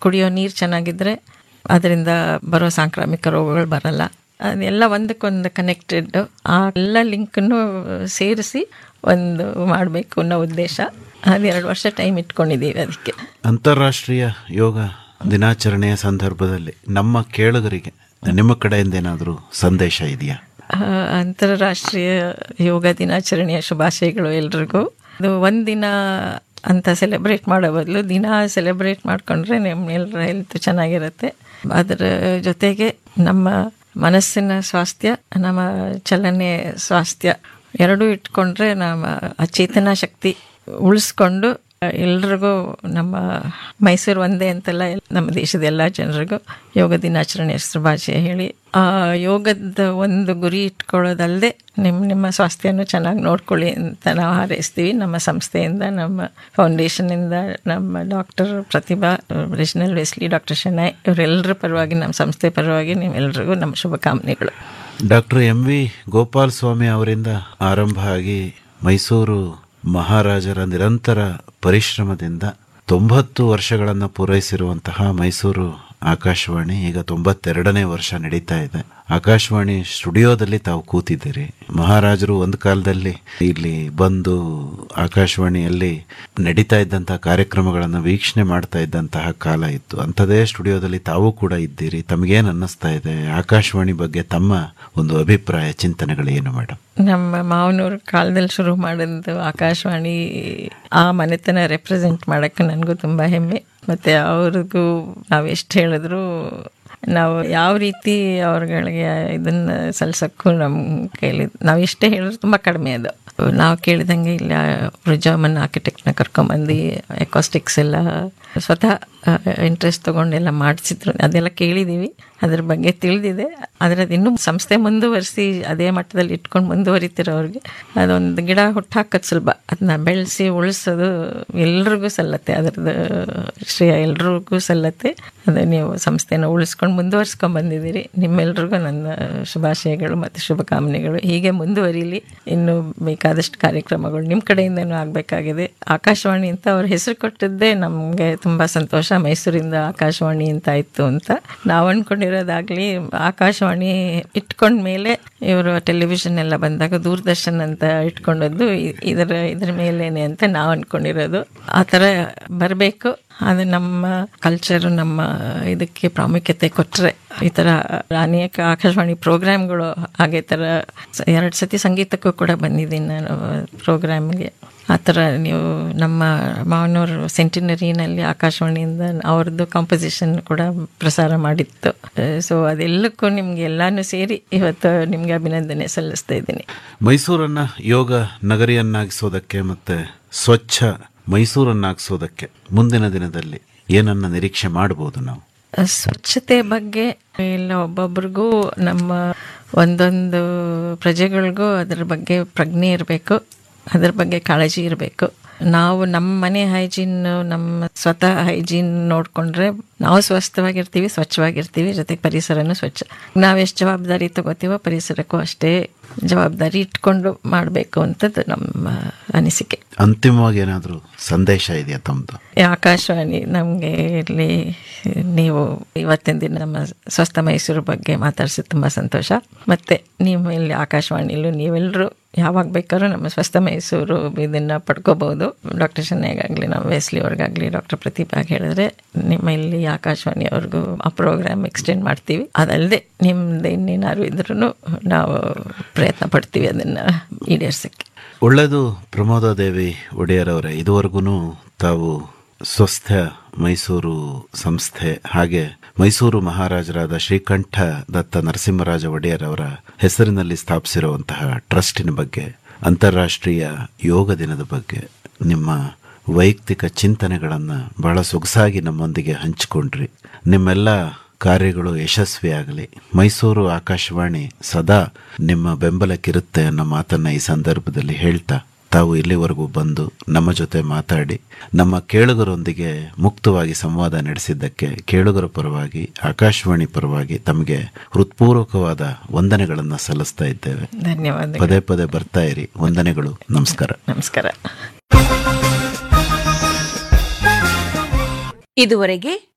ಕುಡಿಯೋ ನೀರು ಚೆನ್ನಾಗಿದ್ರೆ ಅದರಿಂದ ಬರೋ ಸಾಂಕ್ರಾಮಿಕ ರೋಗಗಳು ಬರಲ್ಲ ಅದೆಲ್ಲ ಒಂದಕ್ಕೊಂದು ಕನೆಕ್ಟೆಡ್ ಆ ಎಲ್ಲ ಲಿಂಕನ್ನು ಸೇರಿಸಿ ಒಂದು ಮಾಡಬೇಕು ಅನ್ನೋ ಉದ್ದೇಶ ಅದು ಎರಡು ವರ್ಷ ಟೈಮ್ ಇಟ್ಕೊಂಡಿದ್ದೀವಿ ಅದಕ್ಕೆ ಅಂತಾರಾಷ್ಟ್ರೀಯ ಯೋಗ ದಿನಾಚರಣೆಯ ಸಂದರ್ಭದಲ್ಲಿ ನಮ್ಮ ಕೇಳುಗರಿಗೆ ನಿಮ್ಮ ಕಡೆಯಿಂದ ಏನಾದರೂ ಸಂದೇಶ ಇದೆಯಾ ಆ, ಅಂತಾರಾಷ್ಟ್ರೀಯ ಯೋಗ ದಿನಾಚರಣೆಯ ಶುಭಾಶಯಗಳು ಎಲ್ರಿಗೂ ಅದು ಒಂದಿನ ಅಂತ ಸೆಲೆಬ್ರೇಟ್ ಮಾಡೋ ಬದಲು ದಿನ ಸೆಲೆಬ್ರೇಟ್ ಮಾಡಿಕೊಂಡ್ರೆ ನಮ್ಮೆಲ್ಲರ ಹೆಲ್ತ್ ಚೆನ್ನಾಗಿರುತ್ತೆ ಅದರ ಜೊತೆಗೆ ನಮ್ಮ ಮನಸ್ಸಿನ ಸ್ವಾಸ್ಥ್ಯ ನಮ್ಮ ಚಲನೆ ಸ್ವಾಸ್ಥ್ಯ ಎರಡೂ ಇಟ್ಕೊಂಡ್ರೆ ನಮ್ಮ ಆ ಚೇತನ ಶಕ್ತಿ ಉಳಿಸ್ಕೊಂಡು ಎಲ್ರಿಗೂ ನಮ್ಮ ಮೈಸೂರು ಒಂದೇ ಅಂತಲ್ಲ ಎಲ್- ನಮ್ಮ ದೇಶದ ಎಲ್ಲ ಜನರಿಗೂ ಯೋಗ ದಿನಾಚರಣೆ ಶುಭಾಶಯ ಹೇಳಿ ಆ ಯೋಗದ ಒಂದು ಗುರಿ ಇಟ್ಕೊಳ್ಳೋದಲ್ಲದೆ ನಿಮ್ಮ ನಿಮ್ಮ ಸ್ವಾಸ್ಥ್ಯನೂ ಚೆನ್ನಾಗಿ ನೋಡ್ಕೊಳ್ಳಿ ಅಂತ ನಾವು ಹಾರೈಸ್ತೀವಿ ನಮ್ಮ ಸಂಸ್ಥೆಯಿಂದ ನಮ್ಮ ಫೌಂಡೇಶನಿಂದ ನಮ್ಮ doctor Pratibha Reginald Wesley doctor Shenoy ಇವರೆಲ್ಲರ ಪರವಾಗಿ ನಮ್ಮ ಸಂಸ್ಥೆ ಪರವಾಗಿ ನಿಮ್ಮೆಲ್ರಿಗೂ ನಮ್ಮ ಶುಭಕಾಮನೆಗಳು doctor M V Gopal Swamy ಅವರಿಂದ ಆರಂಭ ಆಗಿ ಮೈಸೂರು ಮಹಾರಾಜರ ನಿರಂತರ ಪರಿಶ್ರಮದಿಂದ ತೊಂಬತ್ತು ವರ್ಷಗಳನ್ನು ಪೂರೈಸಿರುವಂತಹ ಮೈಸೂರು ಆಕಾಶವಾಣಿ ಈಗ ತೊಂಬತ್ತೆರಡನೇ ವರ್ಷ ನಡೀತಾ ಇದೆ ಆಕಾಶವಾಣಿ ಸ್ಟುಡಿಯೋದಲ್ಲಿ ತಾವು ಕೂತಿದ್ದೀರಿ ಮಹಾರಾಜರು ಒಂದು ಕಾಲದಲ್ಲಿ ಇಲ್ಲಿ ಬಂದು ಆಕಾಶವಾಣಿಯಲ್ಲಿ ನಡೀತಾ ಇದ್ದಂತಹ ಕಾರ್ಯಕ್ರಮಗಳನ್ನು ವೀಕ್ಷಣೆ ಮಾಡ್ತಾ ಇದ್ದಂತಹ ಕಾಲ ಇತ್ತು ಅಂಥದೇ ಸ್ಟುಡಿಯೋದಲ್ಲಿ ತಾವು ಕೂಡ ಇದ್ದೀರಿ ತಮಗೇನು ಅನ್ನಿಸ್ತಾ ಇದೆ ಆಕಾಶವಾಣಿ ಬಗ್ಗೆ ತಮ್ಮ ಒಂದು ಅಭಿಪ್ರಾಯ ಚಿಂತನೆಗಳು ಏನು ಮೇಡಮ್ ನಮ್ಮ ಮಾವನವ್ರ ಕಾಲದಲ್ಲಿ ಶುರು ಮಾಡಿದ್ದು ಆಕಾಶವಾಣಿ ಆ ಮನೆತನ ರೆಪ್ರೆಸೆಂಟ್ ಮಾಡೋಕ್ಕೆ ನನಗೂ ತುಂಬ ಹೆಮ್ಮೆ ಮತ್ತು ಅವ್ರಿಗೂ ನಾವು ಎಷ್ಟು ಹೇಳಿದ್ರು ನಾವು ಯಾವ ರೀತಿ ಅವ್ರಗಳಿಗೆ ಇದನ್ನು ಸಲ್ಸಕ್ಕೂ ನಮ್ಮ ಕೈಲಿ ನಾವು ಎಷ್ಟೇ ಹೇಳಿದ್ರು ತುಂಬ ಕಡಿಮೆ ಅದು ನಾವು ಕೇಳಿದಂಗೆ ಇಲ್ಲ ಜರ್ಮನ್ ಆರ್ಕಿಟೆಕ್ಟ್ನ ಕರ್ಕೊಂಬಂದು ಎಕಾಸ್ಟಿಕ್ಸ್ ಎಲ್ಲ ಸ್ವತಃ ಇಂಟ್ರೆಸ್ಟ್ ತೊಗೊಂಡೆಲ್ಲ ಮಾಡಿಸಿದ್ರು ಅದೆಲ್ಲ ಕೇಳಿದ್ದೀವಿ ಅದ್ರ ಬಗ್ಗೆ ತಿಳಿದಿದೆ ಆದರೆ ಅದು ಇನ್ನೂ ಸಂಸ್ಥೆ ಮುಂದುವರಿಸಿ ಅದೇ ಮಟ್ಟದಲ್ಲಿ ಇಟ್ಕೊಂಡು ಮುಂದುವರಿತಿರೋರಿಗೆ ಅದೊಂದು ಗಿಡ ಹುಟ್ಟಾಕೋದು ಸುಲಭ ಅದನ್ನ ಬೆಳೆಸಿ ಉಳಿಸೋದು ಎಲ್ರಿಗೂ ಸಲ್ಲತ್ತೆ ಅದರದ್ದು ಶ್ರೇಯ ಎಲ್ರಿಗೂ ಸಲ್ಲತ್ತೆ ಅದು ನೀವು ಸಂಸ್ಥೆನ ಉಳಿಸ್ಕೊಂಡು ಮುಂದುವರಿಸ್ಕೊಂಡು ಬಂದಿದ್ದೀರಿ ನಿಮ್ಮೆಲ್ರಿಗೂ ನನ್ನ ಶುಭಾಶಯಗಳು ಮತ್ತು ಶುಭಕಾಮನೆಗಳು ಹೀಗೆ ಮುಂದುವರಿಲಿ ಇನ್ನು ಬೇಕಾದಷ್ಟು ಕಾರ್ಯಕ್ರಮಗಳು ನಿಮ್ಮ ಕಡೆಯಿಂದನೂ ಆಗಬೇಕಾಗಿದೆ ಆಕಾಶವಾಣಿ ಅಂತ ಅವ್ರ ಹೆಸರು ಕೊಟ್ಟಿದ್ದೇ ನಮಗೆ ತುಂಬ ಸಂತೋಷ ಮೈಸೂರಿಂದ ಆಕಾಶವಾಣಿ ಅಂತ ಇತ್ತು ಅಂತ ನಾವು ಅಂದ್ಕೊಂಡಿರೋದಾಗಲಿ ಆಕಾಶವಾಣಿ ಇಟ್ಕೊಂಡ ಮೇಲೆ ಇವರು ಟೆಲಿವಿಷನ್ ಎಲ್ಲ ಬಂದಾಗ ದೂರದರ್ಶನ್ ಅಂತ ಇಟ್ಕೊಂಡದ್ದು ಇ- ಇದರ ಇದ್ರ ಮೇಲೇನೆ ಅಂತ ನಾವು ಅಂದ್ಕೊಂಡಿರೋದು ಆ ಥರ ಬರಬೇಕು ಅದು ನಮ್ಮ ಕಲ್ಚರ್ ನಮ್ಮ ಇದಕ್ಕೆ ಪ್ರಾಮುಖ್ಯತೆ ಕೊಟ್ಟರೆ ಈ ಥರ ಅನೇಕ ಆಕಾಶವಾಣಿ ಪ್ರೋಗ್ರಾಮ್ಗಳು ಹಾಗೆ ಥರ ಎರಡು ಸತಿ ಸಂಗೀತಕ್ಕೂ ಕೂಡ ಬಂದಿದ್ದೀನಿ ನಾನು ಪ್ರೋಗ್ರಾಮ್ಗೆ ಆ ಥರ ನೀವು ನಮ್ಮ ಮಾವನವ್ರ ಸೆಂಟಿನರಿನಲ್ಲಿ ಆಕಾಶವಾಣಿಯಿಂದ ಅವ್ರದ್ದು ಕಾಂಪೋಸಿಷನ್ ಕೂಡ ಪ್ರಸಾರ ಮಾಡಿತ್ತು ಸೊ ಅದೆಲ್ಲಕ್ಕೂ ನಿಮ್ಗೆ ಎಲ್ಲಾನು ಸೇರಿ ಇವತ್ತು ನಿಮಗೆ ಅಭಿನಂದನೆ ಸಲ್ಲಿಸ್ತಾ ಇದ್ದೀನಿ ಮೈಸೂರನ್ನ ಯೋಗ ನಗರಿಯನ್ನಾಗಿಸೋದಕ್ಕೆ ಮತ್ತೆ ಸ್ವಚ್ಛ ಮೈಸೂರನ್ನಾಗಿಸೋದಕ್ಕೆ ಮುಂದಿನ ದಿನದಲ್ಲಿ ಏನನ್ನ ನಿರೀಕ್ಷೆ ಮಾಡಬಹುದು ನಾವು ಸ್ವಚ್ಛತೆ ಬಗ್ಗೆ ಇಲ್ಲ ಒಬ್ಬೊಬ್ರಿಗೂ ನಮ್ಮ ಒಂದೊಂದು ಪ್ರಜೆಗಳಿಗೂ ಅದ್ರ ಬಗ್ಗೆ ಪ್ರಜ್ಞೆ ಇರಬೇಕು ಅದ್ರ ಬಗ್ಗೆ ಕಾಳಜಿ ಇರಬೇಕು ನಾವು ನಮ್ಮ ಮನೆ ಹೈಜೀನ್ ನಮ್ಮ ಸ್ವತಃ ಹೈಜೀನ್ ನೋಡಿಕೊಂಡ್ರೆ ನಾವು ಸ್ವಸ್ಥವಾಗಿರ್ತೀವಿ ಸ್ವಚ್ಛವಾಗಿರ್ತೀವಿ ಜೊತೆಗೆ ಪರಿಸರನೂ ಸ್ವಚ್ಛ ನಾವು ಎಷ್ಟು ಜವಾಬ್ದಾರಿ ತಗೋತೀವೋ ಪರಿಸರಕ್ಕೂ ಅಷ್ಟೇ ಜವಾಬ್ದಾರಿ ಇಟ್ಕೊಂಡು ಮಾಡಬೇಕು ಅಂತದ್ದು ನಮ್ಮ ಅನಿಸಿಕೆ ಅಂತಿಮವಾಗಿ ಏನಾದರೂ ಸಂದೇಶ ಇದೆಯಾ ತಮ್ಮದು ಈ ಆಕಾಶವಾಣಿ ನಮಗೆ ಇಲ್ಲಿ ನೀವು ಇವತ್ತಿನ ದಿನ ನಮ್ಮ ಸ್ವಸ್ಥ ಮೈಸೂರು ಬಗ್ಗೆ ಮಾತಾಡಿಸಿ ತುಂಬ ಸಂತೋಷ ಮತ್ತು ನೀವು ಇಲ್ಲಿ ಆಕಾಶವಾಣಿಲೂ ನೀವೆಲ್ಲರೂ ಯಾವಾಗ ಬೇಕಾದ್ರೂ ನಮ್ಮ ಸ್ವಸ್ಥ ಮೈಸೂರು ಇದನ್ನು ಪಡ್ಕೋಬಹುದು ಡಾಕ್ಟರ್ ಚೆನ್ನೈಗಾಗಲಿ ನಮ್ಮ ವೆಸ್ಲಿ ಅವ್ರಿಗಾಗಲಿ ಡಾಕ್ಟರ್ ಪ್ರತಿಭಾಗ್ ಹೇಳಿದ್ರೆ ನಿಮ್ಮ ಇಲ್ಲಿ ಆಕಾಶವಾಣಿಯವ್ರಿಗೂ ಆ ಪ್ರೋಗ್ರಾಮ್ ಎಕ್ಸ್ಟೆಂಡ್ ಮಾಡ್ತೀವಿ ಅದಲ್ಲದೆ ನಿಮ್ದು ಇನ್ನೇನಾದ್ರು ಇದ್ರೂ ನಾವು ಪ್ರಯತ್ನ ಪಡ್ತೀವಿ ಅದನ್ನು ಈಡೇರ್ಸಕ್ಕೆ ಒಳ್ಳೆಯದು ಪ್ರಮೋದ ದೇವಿ ಒಡೆಯರ್ ಅವರೇ ಇದುವರೆಗೂ ತಾವು ಸ್ವಸ್ಥ ಮೈಸೂರು ಸಂಸ್ಥೆ ಹಾಗೆ ಮೈಸೂರು ಮಹಾರಾಜರಾದ ಶ್ರೀಕಂಠ ದತ್ತ ನರಸಿಂಹರಾಜ ಒಡೆಯರ್ ಅವರ ಹೆಸರಿನಲ್ಲಿ ಸ್ಥಾಪಿಸಿರುವಂತಹ ಟ್ರಸ್ಟಿನ ಬಗ್ಗೆ ಅಂತಾರಾಷ್ಟ್ರೀಯ ಯೋಗ ದಿನದ ಬಗ್ಗೆ ನಿಮ್ಮ ವೈಯಕ್ತಿಕ ಚಿಂತನೆಗಳನ್ನು ಬಹಳ ಸೊಗಸಾಗಿ ನಮ್ಮೊಂದಿಗೆ ಹಂಚಿಕೊಂಡ್ರಿ ನಿಮ್ಮೆಲ್ಲ ಕಾರ್ಯಗಳು ಯಶಸ್ವಿಯಾಗಲಿ ಮೈಸೂರು ಆಕಾಶವಾಣಿ ಸದಾ ನಿಮ್ಮ ಬೆಂಬಲಕ್ಕಿರುತ್ತೆ ಅನ್ನೋ ಮಾತನ್ನ ಈ ಸಂದರ್ಭದಲ್ಲಿ ಹೇಳ್ತಾ ತಾವು ಇಲ್ಲಿವರೆಗೂ ಬಂದು ನಮ್ಮ ಜೊತೆ ಮಾತಾಡಿ ನಮ್ಮ ಕೇಳುಗರೊಂದಿಗೆ ಮುಕ್ತವಾಗಿ ಸಂವಾದ ನಡೆಸಿದ್ದಕ್ಕೆ ಕೇಳುಗರ ಪರವಾಗಿ ಆಕಾಶವಾಣಿ ಪರವಾಗಿ ತಮಗೆ ಹೃತ್ಪೂರ್ವಕವಾದ ವಂದನೆಗಳನ್ನು ಸಲ್ಲಿಸ್ತಾ ಇದ್ದೇವೆ ಧನ್ಯವಾದ ಪದೇ ಪದೇ ಬರ್ತಾ ಇರಿ ವಂದನೆಗಳು ನಮಸ್ಕಾರ ನಮಸ್ಕಾರ ಇದುವರೆಗೆ